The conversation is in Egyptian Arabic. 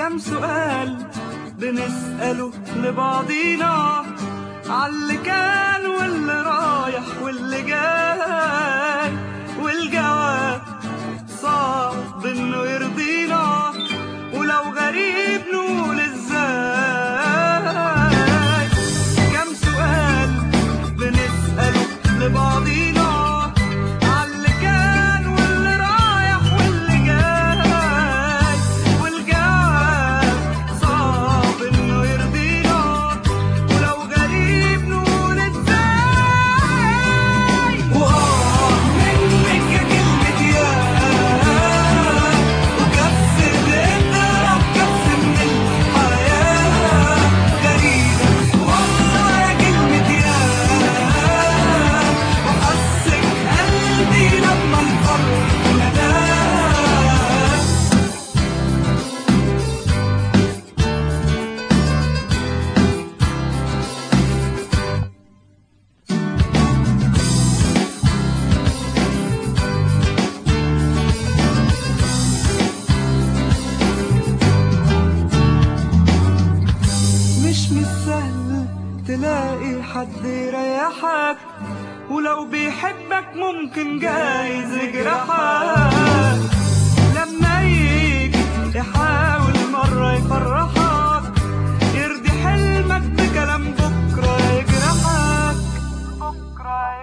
كم سؤال بنسأله لبعضينا عاللي كان واللي رايح واللي جاي والجواب صعب انه يرضينا ولو غريب نقول ازاي كم سؤال بنسأله لبعضينا عاللي كان واللي رايح واللي جاي والجواب صعب انه يرضينا ولو غريب نقول ازاي واه منك يا كلمة يا وكف اضرب كف من الحياة غريبة والله يا كلمة يا وحسك قلبي لما انفرد نداه مش من السهل تلاقي حد يريحك ولو بيحبك ممكن جايز يجرحك لما يجي يحاول مرة يفرحك يرضي حلمك بكلام بكرة يجرحك بكرة